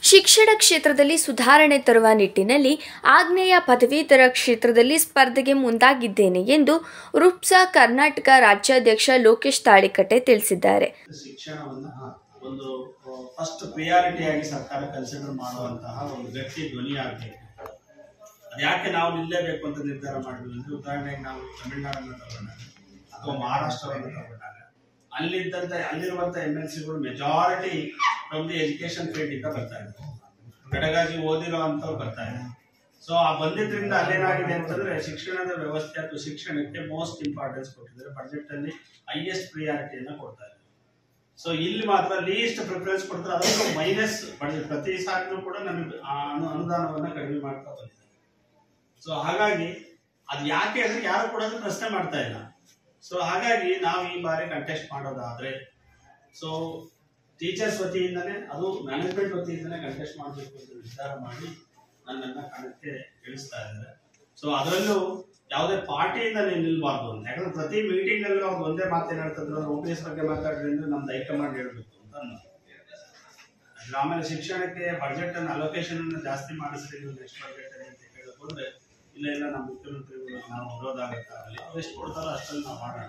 ಶಿಕ್ಷಣ ಕ್ಷೇತ್ರದಲ್ಲಿ ಸುಧಾರಣೆ ತರುವ ನಿಟ್ಟಿನಲ್ಲಿ ಆಗ್ನೇಯ ಪದವೀಧರ ಕ್ಷೇತ್ರದಲ್ಲಿ ಸ್ಪರ್ಧೆಗೆ ಮುಂದಾಗಿದ್ದೇನೆ ಎಂದು ರುಪ್ಸಾ ಕರ್ನಾಟಕ ರಾಜ್ಯಾಧ್ಯಕ್ಷ ಲೋಕೇಶ್ ತಾಳಿಕಟ್ಟೆ ತಿಳಿಸಿದ್ದಾರೆ ಶಿಕ್ಷಣವನ್ನ ಒಂದು ಫಸ್ಟ್ ಪ್ರಿಯಾರಿಟಿ ಆಗಿ ಸರ್ಕಾರ ಕನ್ಸಿಡರ್ ಮಾಡುವಂತಹ ಒಂದು ವ್ಯಕ್ತಿ ಧ್ವನಿ ಆಗಬೇಕು ಅದ್ಯಾಕೆ ನಾವು ನಿಲ್ಲೇಬೇಕು ಅಂತ ನಿರ್ಧಾರ ಮಾಡಿದ್ವಿ ಅಂದ್ರೆ ಉದಾಹರಣೆಗೆ ನಾವು ತಮಿಳುನಾಡನ್ನ ತಗೊಂಡಾಗ ಅಥವಾ ಮಹಾರಾಷ್ಟ್ರವನ್ನು ತಗೊಂಡಾಗ ಅಲ್ಲಿದ್ದಂತ ಅಲ್ಲಿರುವಂತ ಎಮ್ ಎಲ್ ಸಿಗಳು majority from the education field ಇಂದ ಬರ್ತಾ ಇದ್ದಾರೆ ಬೆಳಗಾವಿ ಓದಿರೋ ಅಂತವ್ರು ಬರ್ತಾ ಇದ್ದಾರೆ ಸೊ ಆ ಬಂದಿದ್ರಿಂದ ಅಲ್ಲೇನಾಗಿದೆ ಅಂತಂದ್ರೆ ಶಿಕ್ಷಣದ ವ್ಯವಸ್ಥೆ ಅಥವಾ ಶಿಕ್ಷಣಕ್ಕೆ ಮೋಸ್ಟ್ ಇಂಪಾರ್ಟೆನ್ಸ್ ಕೊಟ್ಟಿದ್ದಾರೆ ಬಜೆಟ್ ಅಲ್ಲಿ ಹೈಯೆಸ್ಟ್ ಪ್ರಿಯಾರಿಟಿಯನ್ನ ಕೊಡ್ತಾ ಇದ್ದಾರೆ ಸೊ ಇಲ್ಲಿ ಮಾತ್ರ ಲೀಸ್ಟ್ ಪ್ರಿಫರೆನ್ಸ್ ಕೊಡ್ತಾರೆ ಅದಕ್ಕೆ ಮೈನಸ್ ಬಜೆಟ್ ಪ್ರತಿ ಸಾರಿನೂ ಕೂಡ ನಮಗೆ ಆ ಅನು ಅನುದಾನವನ್ನ ಕಡಿಮೆ ಮಾಡ್ತಾ ಬಂದಿದೆ ಸೊ ಹಾಗಾಗಿ ಅದು ಯಾಕೆ ಅಂದ್ರೆ ಯಾರು ಕೂಡ ಅದು ಪ್ರಶ್ನೆ ಮಾಡ್ತಾ ಇಲ್ಲ ಸೊ ಹಾಗಾಗಿ ನಾವು ಈ ಬಾರಿ ಕಂಟೆಸ್ಟ್ ಮಾಡೋದಾದ್ರೆ ಸೊ ಟೀಚರ್ಸ್ ವತಿಯಿಂದನೇ ಅದು ಮ್ಯಾನೇಜ್ಮೆಂಟ್ ವತಿಯಿಂದನೇ ಕಂಟೆಸ್ಟ್ ಮಾಡಬೇಕು ಅಂತ ನಿರ್ಧಾರ ಮಾಡಿ ನನ್ನನ್ನ ಕಣಕ್ಕೆ ಇಳಿಸ್ತಾ ಇದ್ದಾರೆ ಸೊ ಅದರಲ್ಲೂ ಯಾವುದೇ ಪಾರ್ಟಿಯಿಂದ ನೀವು ನಿಲ್ಬಾರ್ದು ಅಂತ ಯಾಕಂದ್ರೆ ಪ್ರತಿ ಮೀಟಿಂಗ್ ಅಲ್ಲೂ ಅವ್ರು ಒಂದೇ ಮಾತೇನ್ ಹೇಳ್ತಿದ್ರು ಓ ಪಿ ಎಸ್ ಬಗ್ಗೆ ಮಾತಾಡ್ರಿ ಅಂದ್ರೆ ನಮ್ದು ಹೈಕಮಾಂಡ್ ಹೇಳ್ಬೇಕು ಅಂತ ಅನ್ನೋದು ಅದ್ರ ಆಮೇಲೆ ಶಿಕ್ಷಣಕ್ಕೆ ಬಜೆಟ್ ಅನ್ನು ಅಲೋಕೇಶನ್ ಅನ್ನು ಜಾಸ್ತಿ ಮಾಡಿಸ್ರಿ ನೀವು ನೆಕ್ಸ್ಟ್ ಬಜೆಟ್ ಅಲ್ಲಿ ಅಂತ ಹೇಳಕ್ ಹೋದ್ರೆ ಇಲ್ಲ ಇಲ್ಲ ನಮ್ಮ ಮುಖ್ಯಮಂತ್ರಿಗಳು ನಾವು ವಿರೋಧ ಆಗುತ್ತಾಗಲ್ಲ ಅವ್ರು ಎಷ್ಟು ಕೊಡ್ತಾರೋ ಅಷ್ಟಲ್ಲಿ ನಾವು ಮಾಡೋಣ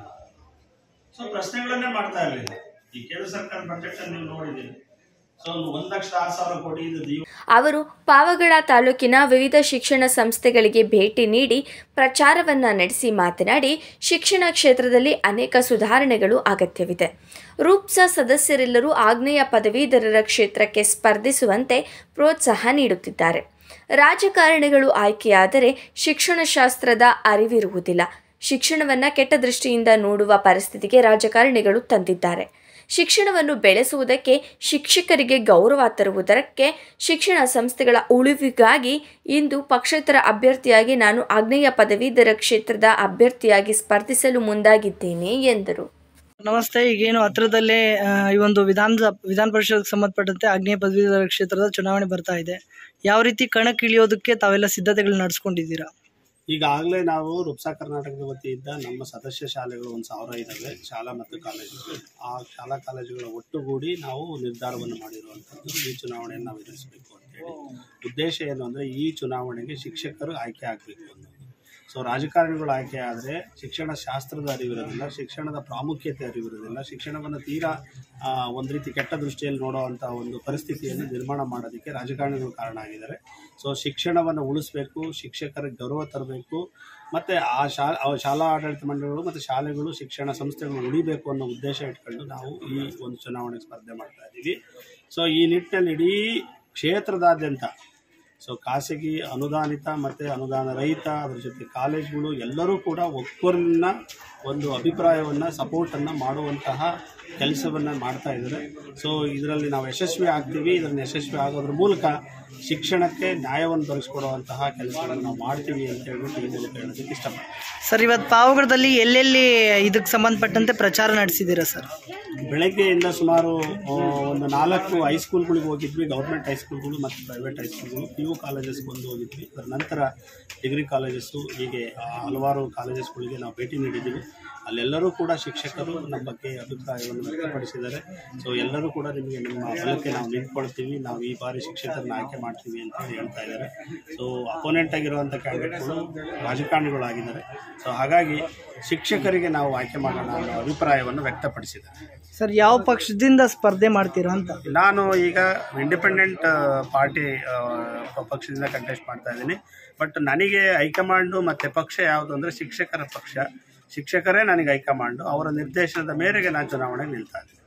ಸೊ ಪ್ರಶ್ನೆಗಳನ್ನೇ ಮಾಡ್ತಾ ಇರಲಿಲ್ಲ ಈ ಕೇಂದ್ರ ಸರ್ಕಾರ ಬಜೆಟ್ ಅನ್ನು ನೀವು ನೋಡಿದ್ದೀರಿ ಸೊ ಒಂದು ಒಂದ್ ಲಕ್ಷ ಆರು ಸಾವಿರ ಕೋಟಿ ಇದು ದೀವ ಅವರು ಪಾವಗಡ ತಾಲೂಕಿನ ವಿವಿಧ ಶಿಕ್ಷಣ ಸಂಸ್ಥೆಗಳಿಗೆ ಭೇಟಿ ನೀಡಿ ಪ್ರಚಾರವನ್ನ ನಡೆಸಿ ಮಾತನಾಡಿ ಶಿಕ್ಷಣ ಕ್ಷೇತ್ರದಲ್ಲಿ ಅನೇಕ ಸುಧಾರಣೆಗಳು ಅಗತ್ಯವಿದೆ ರೂಪ್ಸಾ ಸದಸ್ಯರೆಲ್ಲರೂ ಆಗ್ನೇಯ ಪದವೀಧರರ ಕ್ಷೇತ್ರಕ್ಕೆ ಸ್ಪರ್ಧಿಸುವಂತೆ ಪ್ರೋತ್ಸಾಹ ನೀಡುತ್ತಿದ್ದಾರೆ ರಾಜಕಾರಣಿಗಳು ಆಯ್ಕೆಯಾದರೆ ಶಿಕ್ಷಣಶಾಸ್ತ್ರದ ಅರಿವಿರುವುದಿಲ್ಲ ಶಿಕ್ಷಣವನ್ನು ಕೆಟ್ಟ ದೃಷ್ಟಿಯಿಂದ ನೋಡುವ ಪರಿಸ್ಥಿತಿಗೆ ರಾಜಕಾರಣಿಗಳು ತಂದಿದ್ದಾರೆ ಶಿಕ್ಷಣವನ್ನು ಬೆಳೆಸುವುದಕ್ಕೆ ಶಿಕ್ಷಕರಿಗೆ ಗೌರವ ತರುವುದಕ್ಕೆ ಶಿಕ್ಷಣ ಸಂಸ್ಥೆಗಳ ಉಳಿವಿಗಾಗಿ ಇಂದು ಪಕ್ಷೇತರ ಅಭ್ಯರ್ಥಿಯಾಗಿ ನಾನು ಆಗ್ನೇಯ ಪದವೀಧರ ಕ್ಷೇತ್ರದ ಅಭ್ಯರ್ಥಿಯಾಗಿ ಸ್ಪರ್ಧಿಸಲು ಮುಂದಾಗಿದ್ದೇನೆ ಎಂದರು ನಮಸ್ತೆ ಈಗೇನು ಹತ್ರದಲ್ಲೇ ಆ, ಈ ಒಂದು ವಿಧಾನ ವಿಧಾನ ಪರಿಷತ್ಗೆ ಸಂಬಂಧಪಟ್ಟಂತೆ ಆಗ್ನೇಯ ಪದವೀಧರ ಕ್ಷೇತ್ರದ ಚುನಾವಣೆ ಬರ್ತಾ ಇದೆ ಯಾವ ರೀತಿ ಕಣಕ್ಕಿಳಿಯೋದಕ್ಕೆ ತಾವೆಲ್ಲ ಸಿದ್ಧತೆಗಳು ನಡೆಸ್ಕೊಂಡಿದ್ದೀರಾ ಈಗಾಗಲೇ ನಾವು ರುಪ್ಸಾ ಕರ್ನಾಟಕದ ವತಿಯಿಂದ ನಮ್ಮ ಸದಸ್ಯ ಶಾಲೆಗಳು ಒಂದು ಸಾವಿರ ಇದ್ದಾವೆ ಶಾಲಾ ಮತ್ತು ಕಾಲೇಜುಗಳು ಆ ಶಾಲಾ ಕಾಲೇಜುಗಳ ಒಟ್ಟುಗೂಡಿ ನಾವು ನಿರ್ಧಾರವನ್ನು ಮಾಡಿರುವಂಥದ್ದು ಈ ಚುನಾವಣೆಯನ್ನು ನಾವು ಎದುರಿಸಬೇಕು ಅಂತೇಳಿ ಉದ್ದೇಶ ಏನು ಅಂದರೆ ಈ ಚುನಾವಣೆಗೆ ಶಿಕ್ಷಕರು ಆಯ್ಕೆ ಆಗಬೇಕು ಅನ್ನೋದು ಸೊ ರಾಜಕಾರಣಿಗಳು ಆಯ್ಕೆ ಆದರೆ ಶಿಕ್ಷಣ ಶಾಸ್ತ್ರದ ಅರಿವಿರೋದಿಲ್ಲ ಶಿಕ್ಷಣದ ಪ್ರಾಮುಖ್ಯತೆ ಅರಿವಿರೋದಿಲ್ಲ ಶಿಕ್ಷಣವನ್ನು ತೀರಾ ಆ, ಒಂದು ರೀತಿ ಕೆಟ್ಟ ದೃಷ್ಟಿಯಲ್ಲಿ ನೋಡುವಂಥ ಒಂದು ಪರಿಸ್ಥಿತಿಯನ್ನು ನಿರ್ಮಾಣ ಮಾಡೋದಕ್ಕೆ ರಾಜಕಾರಣಿಗಳು ಕಾರಣ ಆಗಿದ್ದಾರೆ ಸೊ ಶಿಕ್ಷಣವನ್ನು ಉಳಿಸ್ಬೇಕು ಶಿಕ್ಷಕರಿಗೆ ಗೌರವ ತರಬೇಕು ಮತ್ತು ಆ ಶಾ ಆ ಶಾಲಾ ಆಡಳಿತ ಮಂಡಳಿಗಳು ಮತ್ತು ಶಾಲೆಗಳು ಶಿಕ್ಷಣ ಸಂಸ್ಥೆಗಳು ಉಳಿಬೇಕು ಅನ್ನೋ ಉದ್ದೇಶ ಇಟ್ಕೊಂಡು ನಾವು ಈ ಒಂದು ಚುನಾವಣೆ ಸ್ಪರ್ಧೆ ಮಾಡ್ತಾ ಇದ್ದೀವಿ ಸೊ ಈ ನಿಟ್ಟಿನಲ್ಲಿ ಇಡೀ ಕ್ಷೇತ್ರದಾದ್ಯಂತ ಸೊ ಖಾಸಗಿ ಅನುದಾನಿತ ಮತ್ತು ಅನುದಾನ ರಹಿತ ಅದ್ರ ಜೊತೆ ಕಾಲೇಜ್ಗಳು ಎಲ್ಲರೂ ಕೂಡ ಒಕ್ಕೊರಲಿನ ಒಂದು ಅಭಿಪ್ರಾಯವನ್ನು ಸಪೋರ್ಟನ್ನು ಮಾಡುವಂತಹ ಕೆಲಸವನ್ನು ಮಾಡ್ತಾ ಇದ್ದಾರೆ ಸೊ ಇದರಲ್ಲಿ ನಾವು ಯಶಸ್ವಿ ಆಗ್ತೀವಿ ಇದನ್ನು ಯಶಸ್ವಿ ಆಗೋದ್ರ ಮೂಲಕ ಶಿಕ್ಷಣಕ್ಕೆ ನ್ಯಾಯವನ್ನು ದೊರಕಿಸ್ಕೊಡುವಂತಹ ಕೆಲಸವನ್ನು ನಾವು ಮಾಡ್ತೀವಿ ಅಂತ ಹೇಳ್ಬಿಟ್ಟು ಈ ಮೂಲಕ ಹೇಳೋದಕ್ಕೆ ಇಷ್ಟಪಡ್ತೀನಿ ಸರ್ ಇವತ್ತು ಪಾವಗಡದಲ್ಲಿ ಎಲ್ಲೆಲ್ಲಿ ಇದಕ್ಕೆ ಸಂಬಂಧಪಟ್ಟಂತೆ ಪ್ರಚಾರ ನಡೆಸಿದ್ದೀರಾ ಸರ್ ಬೆಳಗ್ಗೆಯಿಂದ ಸುಮಾರು ಆ, ಒಂದು ನಾಲ್ಕು ಹೈಸ್ಕೂಲ್ಗಳಿಗೆ ಹೋಗಿದ್ವಿ ಗೌರ್ಮೆಂಟ್ ಹೈಸ್ಕೂಲ್ಗಳು ಮತ್ತು ಪ್ರೈವೇಟ್ ಹೈಸ್ಕೂಲ್ಗಳು ಪಿ ಯು ಕಾಲೇಜಸ್ಗೆ ಒಂದು ಹೋಗಿದ್ವಿ ಅದರ ನಂತರ ಡಿಗ್ರಿ ಕಾಲೇಜಸ್ಸು ಹೀಗೆ ಆ, ಹಲವಾರು ಕಾಲೇಜಸ್ಗಳಿಗೆ ನಾವು ಭೇಟಿ ನೀಡಿದ್ದೀವಿ ಅಲ್ಲೆಲ್ಲರೂ ಕೂಡ ಶಿಕ್ಷಕರು ನಮ್ಮ ಬಗ್ಗೆ ಅಭಿಪ್ರಾಯವನ್ನು ವ್ಯಕ್ತಪಡಿಸಿದ್ದಾರೆ ಸೊ ಎಲ್ಲರೂ ಕೂಡ ನಿಮಗೆ ನಿಮ್ಮ ಬಲಕ್ಕೆ ನಾವು ನಿಂತ್ಕೊಳ್ತೀವಿ ನಾವು ಈ ಬಾರಿ ಶಿಕ್ಷಕರನ್ನ ಆಯ್ಕೆ ಮಾಡ್ತೀವಿ ಅಂತ ಹೇಳಿ ಹೇಳ್ತಾ ಇದ್ದಾರೆ ಸೊ ಅಪೋನೆಂಟ್ ಆಗಿರುವಂಥ ಕ್ಯಾಂಡಿಡೇಟ್ಗಳು ರಾಜಕಾರಣಿಗಳಾಗಿದ್ದಾರೆ ಸೊ ಹಾಗಾಗಿ ಶಿಕ್ಷಕರಿಗೆ ನಾವು ಆಯ್ಕೆ ಮಾಡೋಣ ಅನ್ನೋ ಅಭಿಪ್ರಾಯವನ್ನು ವ್ಯಕ್ತಪಡಿಸಿದ್ದಾರೆ ಸರ್ ಯಾವ ಪಕ್ಷದಿಂದ ಸ್ಪರ್ಧೆ ಮಾಡ್ತೀರಾ ಅಂತ ನಾನು ಈಗ ಇಂಡಿಪೆಂಡೆಂಟ್ ಪಾರ್ಟಿ ಪಕ್ಷದಿಂದ ಕಂಟೆಸ್ಟ್ ಮಾಡ್ತಾ ಇದ್ದೀನಿ ಬಟ್ ನನಗೆ ಹೈಕಮಾಂಡು ಮತ್ತು ಪಕ್ಷ ಯಾವುದು ಅಂದರೆ ಶಿಕ್ಷಕರ ಪಕ್ಷ ಶಿಕ್ಷಕರೇ ನನಗೆ ಹೈಕಮಾಂಡು ಅವರ ನಿರ್ದೇಶನದ ಮೇರೆಗೆ ನಾನು ಚುನಾವಣೆಗೆ ನಿಲ್ತಾ ಇದ್ದೀನಿ